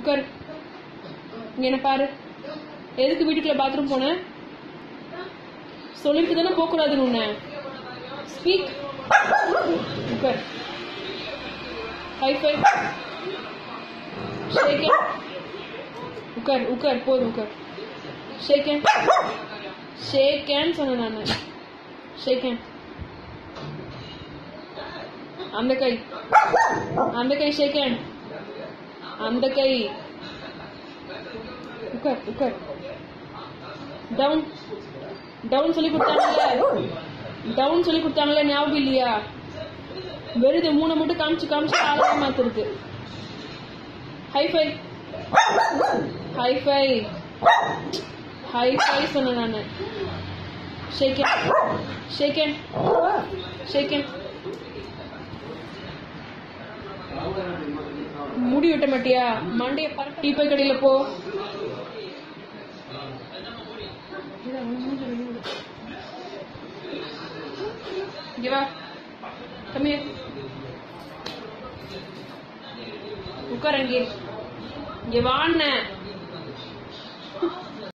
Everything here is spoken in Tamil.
உட்கார் இங்க என்ன பாரு எதுக்கு வீட்டுக்குள்ள பாத்ரூம் போன சொல்லிட்டு தானே போகக்கூடாதுன்னு உன்னை ஸ்பீக் உட்கார் ஹை ஃபை ஷேக் உட்கார் உட்கார் போதும் உட்கார் ஷேக் ஷேக் சொன்னேன் நான் ஷேக் அந்த கை அந்த கை ஷேக் அந்த கை உட்கார் உட்கார் டவுன் டவுன் சொல்லி கொடுத்தாங்கல்ல டவுன் சொல்லி கொடுத்தாங்கல்ல ஞாபகம் இல்லையா வெறுது மூணை மட்டும் காமிச்சு காமிச்சு ஆளவே மாத்திருக்கு high five high five high five சொன்னேன் நான் ஷேக்கன் ஷேக்கன் ஷேக்கன் முடி விட்ட மாட்டியா மண்டைய பரட்ட டீ போய் கடையில போ இங்க வா come here. உட்கார் அங்கே இங்க வாண்ண